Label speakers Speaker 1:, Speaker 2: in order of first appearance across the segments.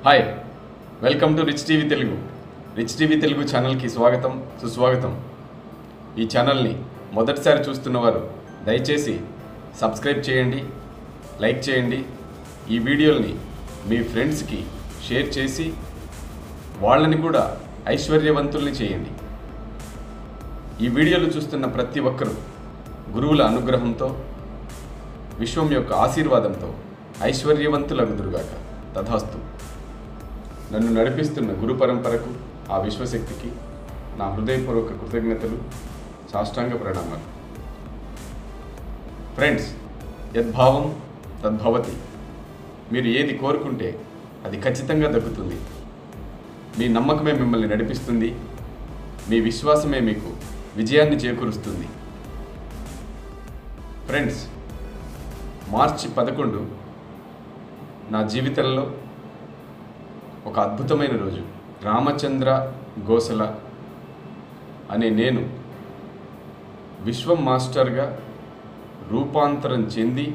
Speaker 1: hi welcome to rich TV Telugu rich TV Telugu ఛానల్కి స్వాగతం సుస్వాగతం ఈ ఛానల్ని మొదటిసారి చూస్తున్నవారు దయచేసి సబ్స్క్రైబ్ చేయండి లైక్ చేయండి ఈ వీడియోల్ని మీ ఫ్రెండ్స్కి షేర్ చేసి వాళ్ళని కూడా ఐశ్వర్యవంతుల్ని చేయండి ఈ వీడియోలు చూస్తున్న ప్రతి ఒక్కరూ గురువుల అనుగ్రహంతో విశ్వం యొక్క ఆశీర్వాదంతో ఐశ్వర్యవంతులగుదురుగాక తథాస్తు నన్ను నడిపిస్తున్న గురు పరంపరకు ఆ విశ్వశక్తికి నా హృదయపూర్వక కృతజ్ఞతలు సాష్టాంగ ప్రణామాలు ఫ్రెండ్స్ యద్భావం తద్భవతి మీరు ఏది కోరుకుంటే అది ఖచ్చితంగా దక్కుతుంది మీ నమ్మకమే మిమ్మల్ని నడిపిస్తుంది మీ విశ్వాసమే మీకు విజయాన్ని చేకూరుస్తుంది ఫ్రెండ్స్ మార్చి పదకొండు నా జీవితంలో ఒక అద్భుతమైన రోజు రామచంద్ర గోసల అనే నేను విశ్వం మాస్టర్గా రూపాంతరం చెంది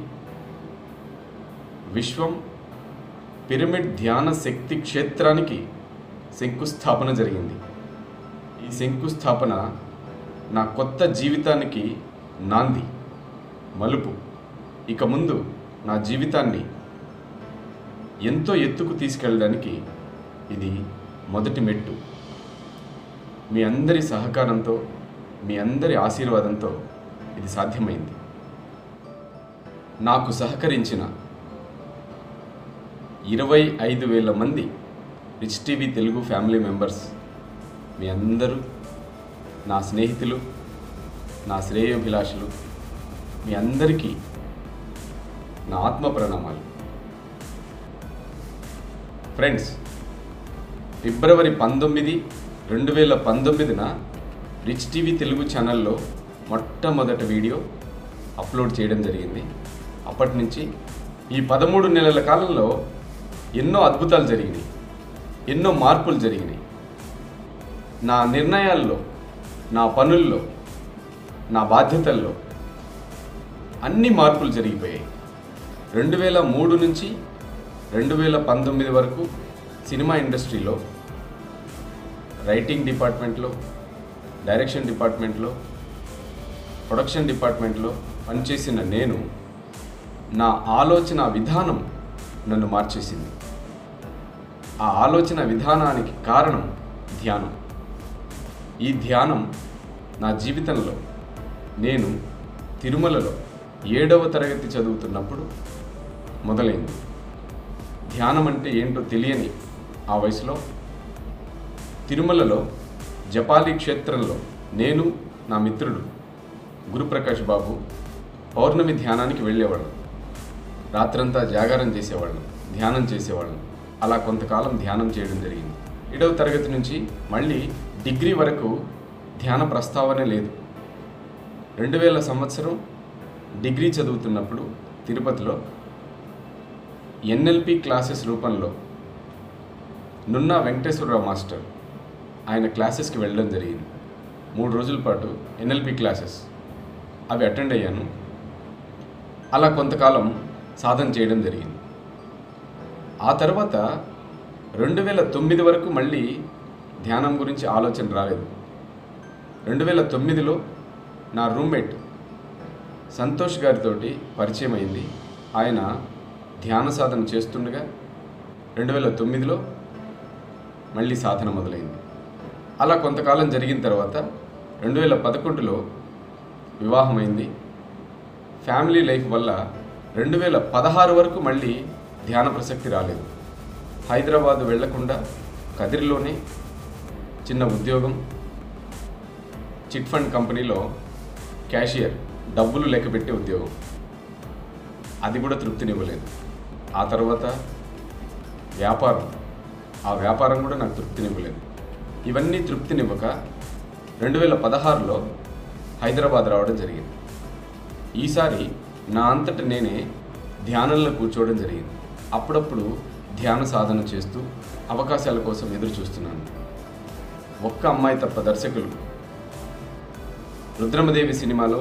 Speaker 1: విశ్వం పిరమిడ్ ధ్యాన శక్తి క్షేత్రానికి శంకుస్థాపన జరిగింది ఈ శంకుస్థాపన నా కొత్త జీవితానికి నాంది మలుపు ఇక ముందు నా జీవితాన్ని ఎంతో ఎత్తుకు తీసుకెళ్ళడానికి ఇది మొదటి మెట్టు మీ అందరి సహకారంతో మీ అందరి ఆశీర్వాదంతో ఇది సాధ్యమైంది నాకు సహకరించిన ఇరవై ఐదు వేల మంది rich TV Telugu family members మీ అందరూ నా స్నేహితులు నా శ్రేయోభిలాషులు మీ అందరికీ నా ఆత్మ ప్రణామాలు ఫ్రెండ్స్ ఫిబ్రవరి పంతొమ్మిది రెండు వేల పంతొమ్మిదిన రిచ్ టీవీ తెలుగు ఛానల్లో మొట్టమొదటి వీడియో అప్లోడ్ చేయడం జరిగింది అప్పటి నుంచి ఈ పదమూడు నెలల కాలంలో ఎన్నో అద్భుతాలు జరిగినాయి ఎన్నో మార్పులు జరిగినాయి నా నిర్ణయాల్లో నా పనుల్లో నా బాధ్యతల్లో అన్ని మార్పులు జరిగిపోయాయి రెండు వేల మూడు నుంచి రెండు వేల పంతొమ్మిది వరకు సినిమా ఇండస్ట్రీలో రైటింగ్ డిపార్ట్మెంట్లో డైరెక్షన్ డిపార్ట్మెంట్లో ప్రొడక్షన్ డిపార్ట్మెంట్లో పనిచేసిన నేను నా ఆలోచన విధానం నన్ను మార్చేసింది ఆ ఆలోచన విధానానికి కారణం ధ్యానం ఈ ధ్యానం నా జీవితంలో నేను తిరుమలలో ఏడవ తరగతి చదువుతున్నప్పుడు మొదలైంది ధ్యానం అంటే ఏంటో తెలియని ఆ వయసులో తిరుమలలో జపాలి క్షేత్రంలో నేను నా మిత్రుడు గురుప్రకాష్ బాబు పౌర్ణమి ధ్యానానికి వెళ్ళేవాళ్ళం రాత్రంతా జాగారం చేసేవాళ్ళం ధ్యానం చేసేవాళ్ళం అలా కొంతకాలం ధ్యానం చేయడం జరిగింది ఏడవ తరగతి నుంచి మళ్ళీ డిగ్రీ వరకు ధ్యాన ప్రస్తావనే లేదు రెండు వేల సంవత్సరం డిగ్రీ చదువుతున్నప్పుడు తిరుపతిలో ఎన్ఎల్పి క్లాసెస్ రూపంలో నున్నా వెంకటేశ్వరరావు మాస్టర్ ఆయన క్లాసెస్కి వెళ్ళడం జరిగింది మూడు రోజుల పాటు ఎన్ఎల్పి క్లాసెస్ అవి అటెండ్ అయ్యాను అలా కొంతకాలం సాధన చేయడం జరిగింది ఆ తర్వాత రెండు వేల తొమ్మిది వరకు మళ్ళీ ధ్యానం గురించి ఆలోచన రాలేదు రెండు వేల తొమ్మిదిలో నా రూమ్మేట్ సంతోష్ గారితోటి పరిచయం అయింది ఆయన ధ్యాన సాధన చేస్తుండగా రెండు వేల తొమ్మిదిలో మళ్ళీ సాధన మొదలైంది అలా కొంతకాలం జరిగిన తర్వాత రెండు వేల పదకొండులో వివాహమైంది ఫ్యామిలీ లైఫ్ వల్ల రెండు వేల పదహారు వరకు మళ్ళీ ధ్యాన ప్రసక్తి రాలేదు హైదరాబాద్ వెళ్లకుండా కదిరిలోనే చిన్న ఉద్యోగం చిట్ ఫండ్ కంపెనీలో క్యాషియర్ డబ్బులు లెక్కపెట్టే ఉద్యోగం అది కూడా తృప్తినివ్వలేదు ఆ తర్వాత వ్యాపారం ఆ వ్యాపారం కూడా నాకు తృప్తినివ్వలేదు ఇవన్నీ తృప్తినివ్వక రెండు వేల పదహారులో హైదరాబాద్ రావడం జరిగింది ఈసారి నా అంతట నేనే ధ్యానంలో కూర్చోవడం జరిగింది అప్పుడప్పుడు ధ్యాన సాధన చేస్తూ అవకాశాల కోసం ఎదురు చూస్తున్నాను ఒక్క అమ్మాయి తప్ప దర్శకులు రుద్రమదేవి సినిమాలో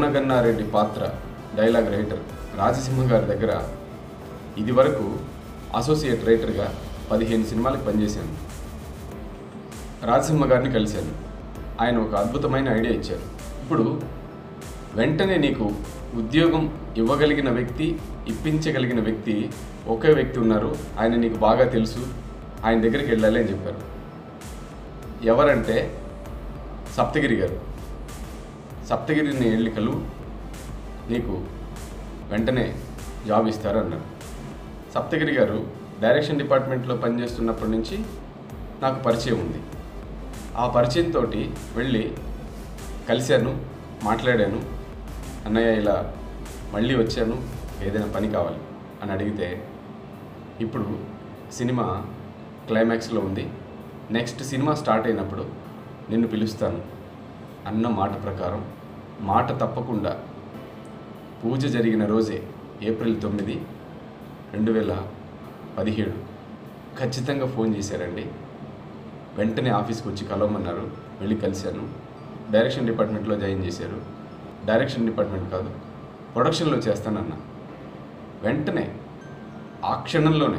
Speaker 1: భువనగన్నారెడ్డి పాత్ర డైలాగ్ రైటర్ రాజసింహ గారి దగ్గర ఇది వరకు అసోసియేట్ రైటర్గా పదిహేను సినిమాలకు పనిచేశాను రాజసింహ గారిని కలిశాను ఆయన ఒక అద్భుతమైన ఐడియా ఇచ్చారు ఇప్పుడు వెంటనే నీకు ఉద్యోగం ఇవ్వగలిగిన వ్యక్తి ఇప్పించగలిగిన వ్యక్తి ఒకే వ్యక్తి ఉన్నారు ఆయన నీకు బాగా తెలుసు ఆయన దగ్గరికి వెళ్ళాలి అని చెప్పారు ఎవరంటే సప్తగిరి గారు సప్తగిరిని వెళ్ళి కలువు నీకు వెంటనే జాబ్ ఇస్తారు అన్నారు సప్తగిరి గారు డైరెక్షన్ డిపార్ట్మెంట్లో పనిచేస్తున్నప్పటి నుంచి నాకు పరిచయం ఉంది ఆ పరిచయంతో వెళ్ళి కలిశాను మాట్లాడాను అన్నయ్య ఇలా మళ్ళీ వచ్చాను ఏదైనా పని కావాలి అని అడిగితే ఇప్పుడు సినిమా క్లైమాక్స్లో ఉంది నెక్స్ట్ సినిమా స్టార్ట్ అయినప్పుడు నిన్ను పిలుస్తాను అన్న మాట ప్రకారం మాట తప్పకుండా పూజ జరిగిన రోజే ఏప్రిల్ తొమ్మిది రెండు వేల పదిహేడు ఖచ్చితంగా ఫోన్ చేశారండి వెంటనే ఆఫీస్కి వచ్చి కలవమన్నారు వెళ్ళి కలిశాను డైరెక్షన్ డిపార్ట్మెంట్లో జాయిన్ చేశారు డైరెక్షన్ డిపార్ట్మెంట్ కాదు ప్రొడక్షన్లో చేస్తానన్నా వెంటనే ఆ క్షణంలోనే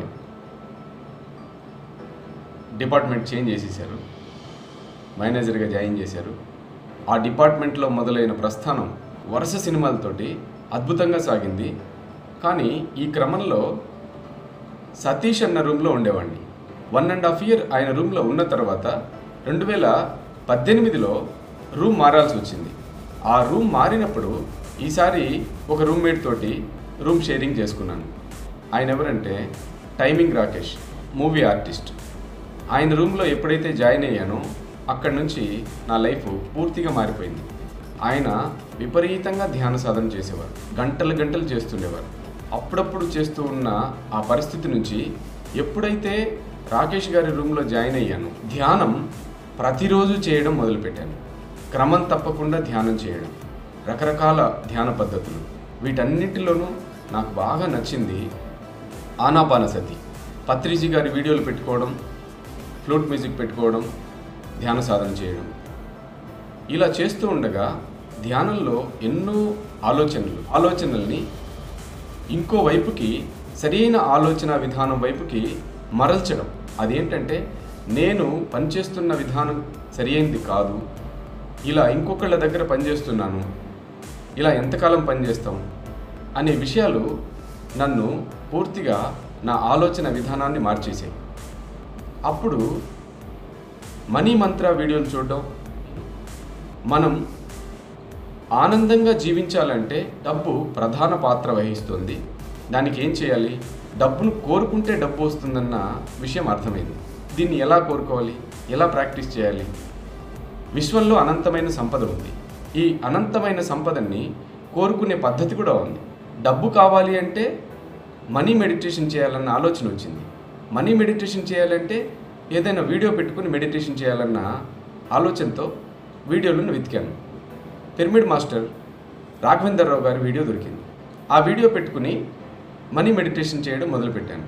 Speaker 1: డిపార్ట్మెంట్ చేంజ్ చేసేసారు మేనేజర్గా జాయిన్ చేశారు ఆ డిపార్ట్మెంట్లో మొదలైన ప్రస్థానం వరుస సినిమాలతోటి అద్భుతంగా సాగింది కానీ ఈ క్రమంలో సతీష్ అన్న రూమ్లో ఉండేవాడిని వన్ అండ్ హాఫ్ ఇయర్ ఆయన రూమ్లో ఉన్న తర్వాత రెండు వేల పద్దెనిమిదిలో రూమ్ మారాల్సి వచ్చింది ఆ రూమ్ మారినప్పుడు ఈసారి ఒక రూమ్మేట్ తోటి రూమ్ షేరింగ్ చేసుకున్నాను ఆయన ఎవరంటే టైమింగ్ రాకేష్ మూవీ ఆర్టిస్ట్ ఆయన రూమ్లో ఎప్పుడైతే జాయిన్ అయ్యానో అక్కడి నుంచి నా లైఫ్ పూర్తిగా మారిపోయింది ఆయన విపరీతంగా ధ్యాన సాధన చేసేవారు గంటలు గంటలు చేస్తుండేవారు అప్పుడప్పుడు చేస్తూ ఉన్న ఆ పరిస్థితి నుంచి ఎప్పుడైతే రాకేష్ గారి రూమ్లో జాయిన్ అయ్యాను ధ్యానం ప్రతిరోజు చేయడం మొదలుపెట్టాను క్రమం తప్పకుండా ధ్యానం చేయడం రకరకాల ధ్యాన పద్ధతులు వీటన్నిటిలోనూ నాకు బాగా నచ్చింది ఆనాపానసతి పత్రిజీ గారి వీడియోలు పెట్టుకోవడం ఫ్లూట్ మ్యూజిక్ పెట్టుకోవడం ధ్యాన సాధన చేయడం ఇలా చేస్తూ ఉండగా ధ్యానంలో ఎన్నో ఆలోచనలు ఆలోచనల్ని ఇంకో వైపుకి సరైన ఆలోచన విధానం వైపుకి మరల్చడం అదేంటంటే నేను పనిచేస్తున్న విధానం సరియైనది కాదు ఇలా ఇంకొకళ్ళ దగ్గర పనిచేస్తున్నాను ఇలా ఎంతకాలం పనిచేస్తాం అనే విషయాలు నన్ను పూర్తిగా నా ఆలోచన విధానాన్ని మార్చేసాయి అప్పుడు మనీ మంత్ర వీడియోలు చూడడం మనం ఆనందంగా జీవించాలంటే డబ్బు ప్రధాన పాత్ర వహిస్తుంది దానికి ఏం చేయాలి డబ్బును కోరుకుంటే డబ్బు వస్తుందన్న విషయం అర్థమైంది దీన్ని ఎలా కోరుకోవాలి ఎలా ప్రాక్టీస్ చేయాలి విశ్వంలో అనంతమైన సంపద ఉంది ఈ అనంతమైన సంపదని కోరుకునే పద్ధతి కూడా ఉంది డబ్బు కావాలి అంటే మనీ మెడిటేషన్ చేయాలన్న ఆలోచన వచ్చింది మనీ మెడిటేషన్ చేయాలంటే ఏదైనా వీడియో పెట్టుకుని మెడిటేషన్ చేయాలన్న ఆలోచనతో వీడియోలను వెతికాను పిరమిడ్ మాస్టర్ రాఘవేందర్ రావు గారి వీడియో దొరికింది ఆ వీడియో పెట్టుకుని మనీ మెడిటేషన్ చేయడం మొదలుపెట్టాను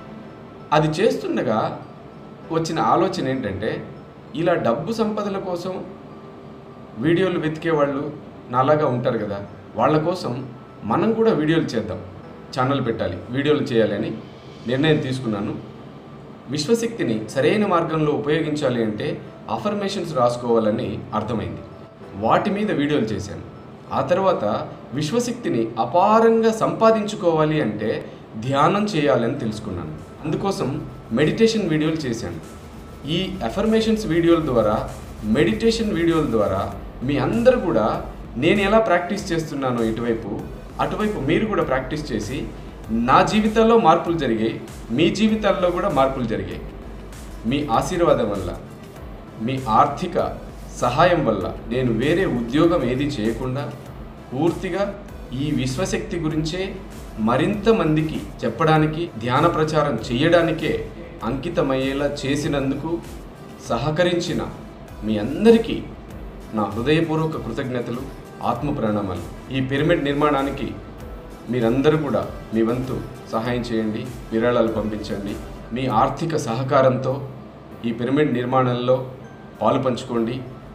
Speaker 1: అది చేస్తుండగా వచ్చిన ఆలోచన ఏంటంటే ఇలా డబ్బు సంపదల కోసం వీడియోలు వెతికే వాళ్ళు నాలాగా ఉంటారు కదా వాళ్ళ కోసం మనం కూడా వీడియోలు చేద్దాం ఛానల్ పెట్టాలి వీడియోలు చేయాలని నిర్ణయం తీసుకున్నాను విశ్వశక్తిని సరైన మార్గంలో ఉపయోగించాలి అంటే అఫర్మేషన్స్ రాసుకోవాలని అర్థమైంది వాటి మీద వీడియోలు చేశాను ఆ తర్వాత విశ్వశక్తిని అపారంగా సంపాదించుకోవాలి అంటే ధ్యానం చేయాలని తెలుసుకున్నాను అందుకోసం మెడిటేషన్ వీడియోలు చేశాను ఈ అఫర్మేషన్స్ వీడియోల ద్వారా మెడిటేషన్ వీడియోల ద్వారా మీ అందరూ కూడా నేను ఎలా ప్రాక్టీస్ చేస్తున్నానో ఇటువైపు అటువైపు మీరు కూడా ప్రాక్టీస్ చేసి నా జీవితాల్లో మార్పులు జరిగాయి మీ జీవితాల్లో కూడా మార్పులు జరిగాయి మీ ఆశీర్వాదం వల్ల మీ ఆర్థిక సహాయం వల్ల నేను వేరే ఉద్యోగం ఏది చేయకుండా పూర్తిగా ఈ విశ్వశక్తి గురించే మరింత మందికి చెప్పడానికి ధ్యాన ప్రచారం చేయడానికే అంకితమయ్యేలా చేసినందుకు సహకరించిన మీ అందరికీ నా హృదయపూర్వక కృతజ్ఞతలు ఆత్మ ప్రణామాలు ఈ పిరమిడ్ నిర్మాణానికి మీరందరూ కూడా మీ వంతు సహాయం చేయండి విరాళాలు పంపించండి మీ ఆర్థిక సహకారంతో ఈ పిరమిడ్ నిర్మాణంలో పాలు పంచుకోండి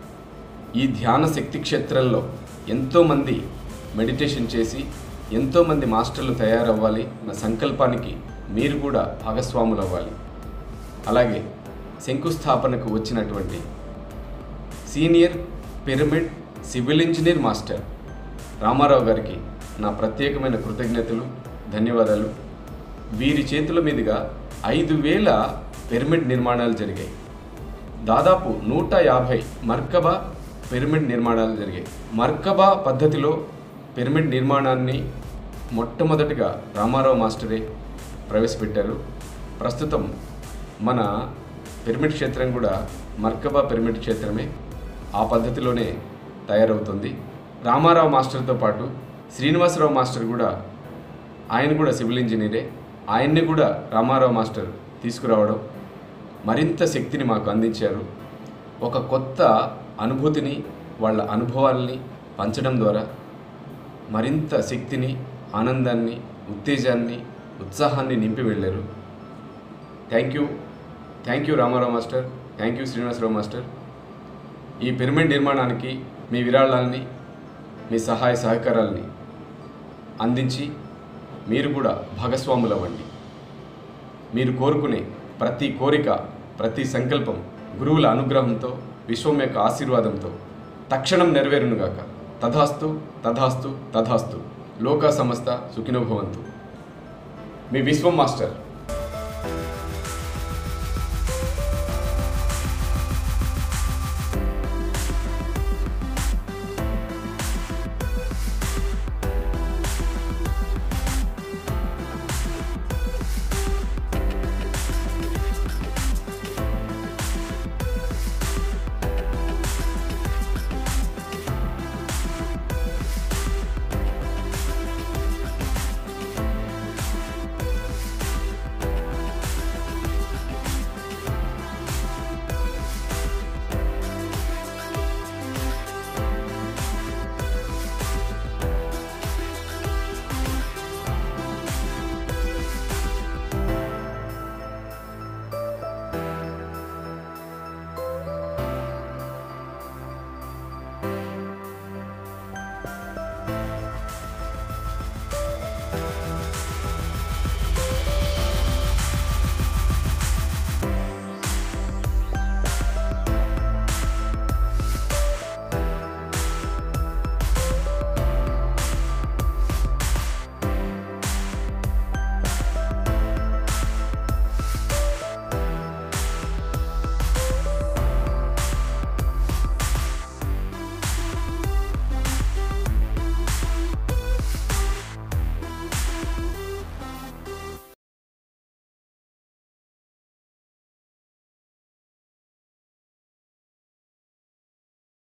Speaker 1: ఈ ధ్యాన శక్తి క్షేత్రంలో ఎంతోమంది మెడిటేషన్ చేసి ఎంతోమంది మాస్టర్లు తయారవ్వాలి నా సంకల్పానికి మీరు కూడా భాగస్వాములు అవ్వాలి అలాగే శంకుస్థాపనకు వచ్చినటువంటి senior pyramid civil engineer master Ramarao గారికి నా ప్రత్యేకమైన కృతజ్ఞతలు ధన్యవాదాలు వీరి చేతుల మీదుగా ఐదు వేల పిరమిడ్ నిర్మాణాలు జరిగాయి దాదాపు నూట యాభై మర్కబా పిరమిడ్ నిర్మాణాలు జరిగాయి మర్కబా పద్ధతిలో పిరమిడ్ నిర్మాణాన్ని మొట్టమొదటిగా రామారావు మాస్టరే ప్రవేశపెట్టారు ప్రస్తుతం మన పిరమిడ్ క్షేత్రం కూడా మర్కబా పిరమిడ్ క్షేత్రమే ఆ పద్ధతిలోనే తయారవుతుంది రామారావు మాస్టర్తో పాటు శ్రీనివాసరావు మాస్టర్ కూడా ఆయన కూడా సివిల్ ఇంజనీరే ఆయన్ని కూడా రామారావు మాస్టర్ తీసుకురావడం మరింత శక్తిని మాకు అందించారు ఒక కొత్త అనుభూతిని వాళ్ళ అనుభవాల్ని పంచడం ద్వారా మరింత శక్తిని ఆనందాన్ని ఉత్తేజాన్ని ఉత్సాహాన్ని నింపి వెళ్ళారు thank you thank you Ramarao master thank you Srinivasarao master ఈ పిరమిడ్ నిర్మాణానికి మీ విరాళాలని మీ సహాయ సహకారాలని అందించి మీరు కూడా భాగస్వాములు అవ్వండి మీరు కోరుకునే ప్రతి కోరిక ప్రతి సంకల్పం గురువుల అనుగ్రహంతో విశ్వం యొక్క ఆశీర్వాదంతో తక్షణం నెరవేరునుగాక తథాస్తు తథాస్తు తథాస్తు లోక సమస్త సుఖినోభవంతు మీ విశ్వం మాస్టర్